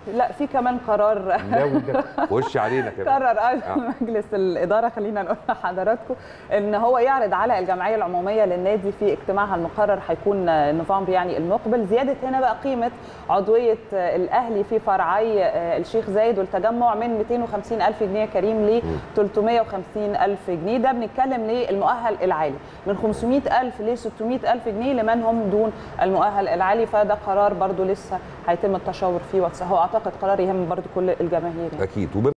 لا في كمان قرار لا وده وش علينا كده قرر آه. ايضا مجلس الاداره خلينا نقول لحضراتكم ان هو يعرض على الجمعيه العموميه للنادي في اجتماعها المقرر هيكون نوفمبر يعني المقبل زياده هنا بقى قيمه عضويه الاهلي في فرعي الشيخ زايد والتجمع من 250 الف جنيه يا كريم ل 350 الف جنيه ده بنتكلم للمؤهل العالي من 500 الف ل 600 الف جنيه لمن هم دون المؤهل العالي فده قرار برضو لسه هيتم التشاور فيه وهو اعتقد قرار يهم برضو كل الجماهير يعني. اكيد